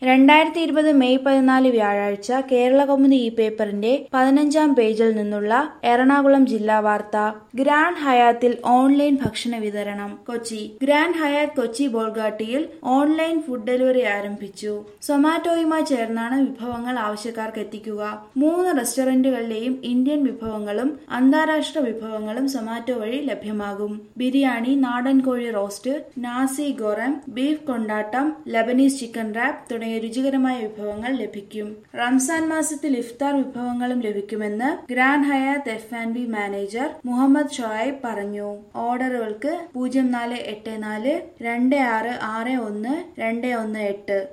രണ്ടായിരത്തി ഇരുപത് മെയ് പതിനാല് വ്യാഴാഴ്ച കേരള കൗമുദി ഈ പേപ്പറിന്റെ പതിനഞ്ചാം പേജിൽ നിന്നുള്ള എറണാകുളം ജില്ലാ വാർത്ത ഗ്രാൻഡ് ഹയാത്തിൽ ഓൺലൈൻ ഭക്ഷണ വിതരണം കൊച്ചി ഗ്രാൻഡ് ഹയാത്ത് കൊച്ചി ബോൾഗാട്ടിയിൽ ഓൺലൈൻ ഫുഡ് ഡെലിവറി ആരംഭിച്ചു സൊമാറ്റോയുമായി ചേർന്നാണ് വിഭവങ്ങൾ ആവശ്യക്കാർക്ക് എത്തിക്കുക മൂന്ന് റെസ്റ്റോറന്റുകളിലെയും ഇന്ത്യൻ വിഭവങ്ങളും അന്താരാഷ്ട്ര വിഭവങ്ങളും സൊമാറ്റോ വഴി ലഭ്യമാകും ബിരിയാണി നാടൻ കോഴി റോസ്റ്റ് നാസി ഗോറം ബീഫ് കൊണ്ടാട്ടം ലബനീസ് ചിക്കൻ റാപ്പ് തുടങ്ങിയ രുചികരമായ വിഭവങ്ങൾ ലഭിക്കും റംസാൻ മാസത്തിൽ ഇഫ്താർ വിഭവങ്ങളും ലഭിക്കുമെന്ന് Grand Hyatt F and B manager Muhammad Shoaib പറഞ്ഞു ഓർഡറുകൾക്ക് പൂജ്യം നാല് എട്ട് നാല് രണ്ട് ആറ് ആറ് ഒന്ന് രണ്ട് ഒന്ന് എട്ട്